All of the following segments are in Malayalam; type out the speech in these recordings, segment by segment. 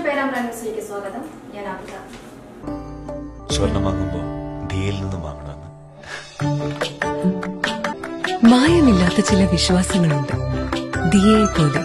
പേരാമ്പ്ര ന്യൂസിലേക്ക് സ്വാഗതം ഞാൻ അമിത സ്വർണം വാങ്ങുമ്പോ ഡിയിൽ നിന്ന് വാങ്ങണമെന്ന് മായമില്ലാത്ത ചില വിശ്വാസങ്ങളുണ്ട് ദിയെ പോലെ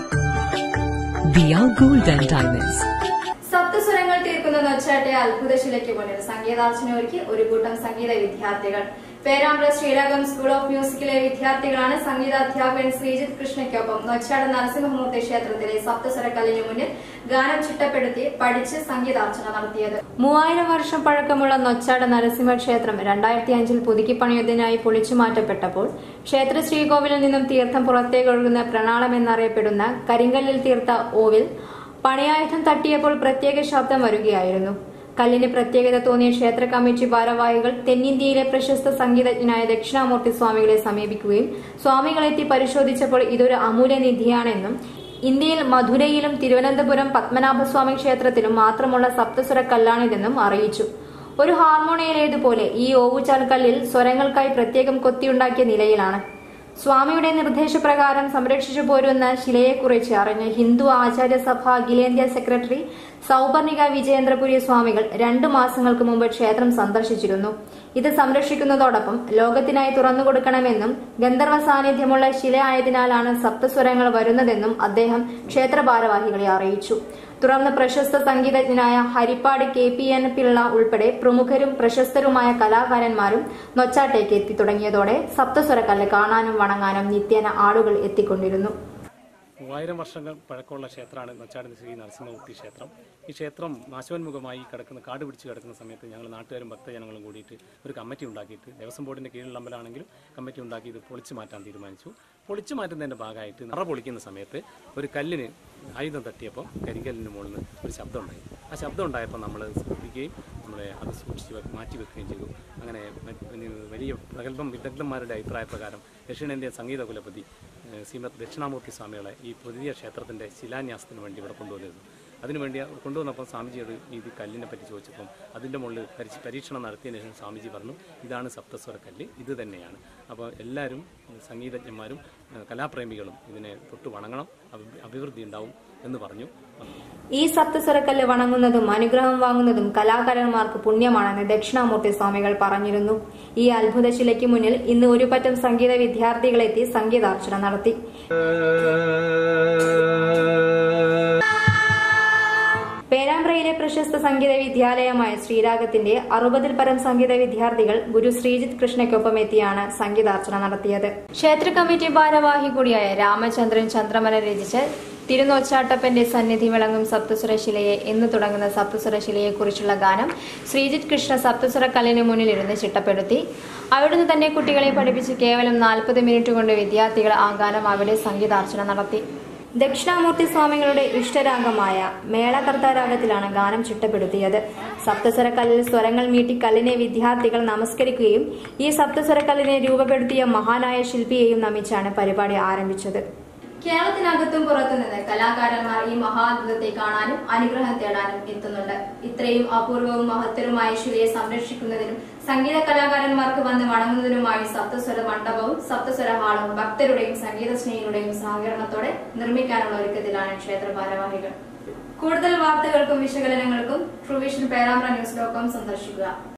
ദിയ ഗോൾഡ് ആൻഡ് ഡയമണ്ട്സ് സപ്തസ്വരങ്ങൾ തീർക്കുന്ന നൊച്ചാട്ടെ അത്ഭുതശിലയ്ക്ക് മുന്നിൽ സംഗീതാർച്ചന ഒരുക്കി ഒരു കൂട്ടം സംഗീത വിദ്യാർത്ഥികൾ പേരാമ്പ്ര ശ്രീരാഗം സ്കൂൾ ഓഫ് മ്യൂസിക്കിലെ വിദ്യാർത്ഥികളാണ് സംഗീതാധ്യാപകൻ ശ്രീജിത്ത് കൃഷ്ണയ്ക്കൊപ്പം നൊച്ചാട് നരസിംഹമൂർത്തി ക്ഷേത്രത്തിലെ സപ്തസ്വരക്കല്ലിന് മുന്നിൽ ഗാനം ചിട്ടപ്പെടുത്തി പഠിച്ച് സംഗീതാർച്ചന നടത്തിയത് മൂവായിരം വർഷം പഴക്കമുള്ള നൊച്ചാട് നരസിംഹ ക്ഷേത്രം രണ്ടായിരത്തി അഞ്ചിൽ പുതുക്കിപ്പണിയതിനായി പൊളിച്ചു മാറ്റപ്പെട്ടപ്പോൾ ക്ഷേത്ര ശ്രീകോവിലിൽ നിന്നും തീർത്ഥം പുറത്തേക്കൊഴുകുന്ന പ്രണാളം എന്നറിയപ്പെടുന്ന കരിങ്കല്ലിൽ തീർത്ത ഓവിൽ പണിയായുധം തട്ടിയപ്പോൾ പ്രത്യേക ശബ്ദം വരികയായിരുന്നു കല്ലിന് പ്രത്യേകത തോന്നിയ ക്ഷേത്ര കമ്മിറ്റി ഭാരവാഹികൾ തെന്നിന്ത്യയിലെ പ്രശസ്ത സംഗീതജ്ഞനായ ദക്ഷിണാമൂർത്തി സ്വാമികളെ സമീപിക്കുകയും സ്വാമികളെത്തി പരിശോധിച്ചപ്പോൾ ഇതൊരു അമൂല്യനിധിയാണെന്നും ഇന്ത്യയിൽ മധുരയിലും തിരുവനന്തപുരം പത്മനാഭസ്വാമി ക്ഷേത്രത്തിലും മാത്രമുള്ള സപ്തസ്വര കല്ലാണിതെന്നും അറിയിച്ചു ഒരു ഹാർമോണിയയിലേതുപോലെ ഈ ഓവുചാൽ കല്ലിൽ സ്വരങ്ങൾക്കായി പ്രത്യേകം കൊത്തിയുണ്ടാക്കിയ നിലയിലാണ് സ്വാമിയുടെ നിർദ്ദേശപ്രകാരം സംരക്ഷിച്ചു പോരുന്ന ശിലയെക്കുറിച്ച് അറിഞ്ഞ ഹിന്ദു ആചാര്യസഭ അഖിലേന്ത്യാ സെക്രട്ടറി സൗപർണിക വിജയേന്ദ്രപുരി സ്വാമികൾ രണ്ടു മാസങ്ങൾക്ക് മുമ്പ് ക്ഷേത്രം സന്ദർശിച്ചിരുന്നു ഇത് സംരക്ഷിക്കുന്നതോടൊപ്പം ലോകത്തിനായി തുറന്നുകൊടുക്കണമെന്നും ഗന്ധർവ സാന്നിധ്യമുള്ള ശില ആയതിനാലാണ് സപ്തസ്വരങ്ങൾ വരുന്നതെന്നും അദ്ദേഹം ക്ഷേത്ര ഭാരവാഹികളെ അറിയിച്ചു തുടർന്ന് പ്രശസ്ത സംഗീതജ്ഞനായ Harippad K P N Pillai ഉൾപ്പെടെ പ്രമുഖരും പ്രശസ്തരുമായ കലാകാരന്മാരും നൊച്ചാട്ടേക്ക് എത്തി തുടങ്ങിയതോടെ സപ്തസ്വരക്കല്ല് കാണാനും വണങ്ങാനും നിത്യേന ആളുകൾ എത്തിക്കൊണ്ടിരുന്നു മൂവായിരം വർഷങ്ങൾ പഴക്കമുള്ള ക്ഷേത്രമാണ് നൊച്ചാട് ശ്രീ നരസിംഹമൂർത്തി ക്ഷേത്രം ഈ ക്ഷേത്രം നാശോന്മുഖമായി കിടക്കുന്ന കാട് പിടിച്ച് കിടക്കുന്ന സമയത്ത് ഞങ്ങൾ നാട്ടുകാരും ഭക്തജനങ്ങളും കൂടിയിട്ട് ഒരു കമ്മിറ്റി ഉണ്ടാക്കിയിട്ട് ദേവസ്വം ബോർഡിന്റെ കീഴിലുള്ള അമ്പലമാണെങ്കിലും കമ്മിറ്റി ഉണ്ടാക്കി ഇത് പൊളിച്ചു മാറ്റാൻ തീരുമാനിച്ചു പൊളിച്ചു മാറ്റുന്നതിന്റെ ഭാഗമായിട്ട് നിറ പൊളിക്കുന്ന സമയത്ത് ഒരു കല്ലിന് ആയുധം തട്ടിയപ്പോൾ കരിങ്കല്ലിന് മുകളിൽ നിന്ന് ഒരു ശബ്ദം ഉണ്ടായി ആ ശബ്ദം ഉണ്ടായപ്പോൾ നമ്മൾ ശ്രദ്ധിക്കുകയും നമ്മളെ അത് സൂക്ഷിച്ച് വെ- മാറ്റി വെക്കുകയും ചെയ്തു അങ്ങനെ മറ്റ് ഇനി വലിയ പ്രഗത്ഭം വിദഗ്ധന്മാരുടെ അഭിപ്രായ പ്രകാരം ദക്ഷിണേന്ത്യൻ സംഗീത കുലപതി ഏഹ് ശ്രീമദ് ദക്ഷിണാമൂർത്തി സ്വാമികളെ ഈ പുതിയ ക്ഷേത്രത്തിൻ്റെ ശിലാന്യാസത്തിന് വേണ്ടി ഇവിടെ കൊണ്ടുവന്നിരുന്നു അതിനുവേണ്ടി കൊണ്ടുവന്നപ്പോൾ സ്വാമിജിയോട് ഇത് കല്ലിനെ പറ്റി ചോദിച്ചപ്പം അതിൻ്റെ മുകളിൽ പരീക്ഷ പരീക്ഷണം നടത്തിയതിന് ശേഷം സ്വാമിജി പറഞ്ഞു ഇതാണ് സപ്തസ്വര കല്ല് ഇത് തന്നെയാണ് അപ്പോൾ എല്ലാവരും സംഗീതജ്ഞന്മാരും ഏഹ് കലാപ്രേമികളും ഇതിനെ തൊട്ട് വണങ്ങണം അഭി- അഭിവൃദ്ധി ഉണ്ടാവും എന്ന് പറഞ്ഞു ഈ സപ്തസ്വരക്കല്ല് വണങ്ങുന്നതും അനുഗ്രഹം വാങ്ങുന്നതും കലാകാരന്മാർക്ക് പുണ്യമാണെന്ന് ദക്ഷിണാമൂർത്തി സ്വാമികൾ പറഞ്ഞിരുന്നു ഈ അത്ഭുത ശിലയ്ക്ക് മുന്നിൽ ഇന്ന് ഒരു പറ്റം സംഗീത വിദ്യാർത്ഥികളെത്തി സംഗീതാർച്ചന നടത്തി പേരാമ്പ്രയിലെ പ്രശസ്ത സംഗീത വിദ്യാലയമായ ശ്രീരാഗത്തിന്റെ അറുപതിൽ പരം സംഗീത വിദ്യാർത്ഥികൾ ഗുരു ശ്രീജിത്ത് കൃഷ്ണയ്ക്കൊപ്പം എത്തിയാണ് സംഗീതാർച്ചന നടത്തിയത് ക്ഷേത്ര കമ്മിറ്റി ഭാരവാഹി കൂടിയായ രാമചന്ദ്രൻ ചന്ദ്രമല രചിച്ച് തിരുനോച്ചാട്ടപ്പന്റെ സന്നിധി വിളങ്ങും സപ്തസ്വര ശിലയെ എന്ന് തുടങ്ങുന്ന സപ്തസ്വര ശിലയെക്കുറിച്ചുള്ള ഗാനം ശ്രീജിത്ത് കൃഷ്ണ സപ്തസ്വര കല്ലിന് മുന്നിലിരുന്ന് ചിട്ടപ്പെടുത്തി അവിടുന്ന് തന്നെ കുട്ടികളെ പഠിപ്പിച്ച് കേവലം നാൽപ്പത് മിനിറ്റ് കൊണ്ട് വിദ്യാർത്ഥികൾ ആ ഗാനം അവിടെ സംഗീതാർച്ചന നടത്തി ദക്ഷിണാമൂർത്തി സ്വാമികളുടെ ഇഷ്ടരാഗമായ മേളകർത്ത രാഗത്തിലാണ് ഗാനം ചിട്ടപ്പെടുത്തിയത് സപ്തസ്വരക്കല്ലിൽ സ്വരങ്ങൾ മീട്ടി കല്ലിനെ വിദ്യാർത്ഥികൾ നമസ്കരിക്കുകയും ഈ സപ്തസ്വരക്കല്ലിനെ രൂപപ്പെടുത്തിയ മഹാനായ ശില്പിയെയും നമിച്ചാണ് പരിപാടി ആരംഭിച്ചത് കേരളത്തിനകത്തും പുറത്തു നിന്ന് കലാകാരന്മാർ ഈ മഹാത്ഭുതത്തെ കാണാനും അനുഗ്രഹം തേടാനും എത്തുന്നുണ്ട് ഇത്രയും അപൂർവവും മഹത്തരവുമായ ശിലയെ സംരക്ഷിക്കുന്നതിനും സംഗീത കലാകാരന്മാർക്ക് വന്ന് വണങ്ങുന്നതിനുമായി സപ്തസ്വര മണ്ഡപവും സപ്തസ്വര ഹാളും ഭക്തരുടെയും സംഗീത സ്നേഹികളുടെയും സഹകരണത്തോടെ നിർമ്മിക്കാനുള്ള ഒരുക്കത്തിലാണ് ക്ഷേത്ര ഭാരവാഹികൾ കൂടുതൽ വാർത്തകൾക്കും വിശകലനങ്ങൾക്കും Truevision Perambra news dot com സന്ദർശിക്കുക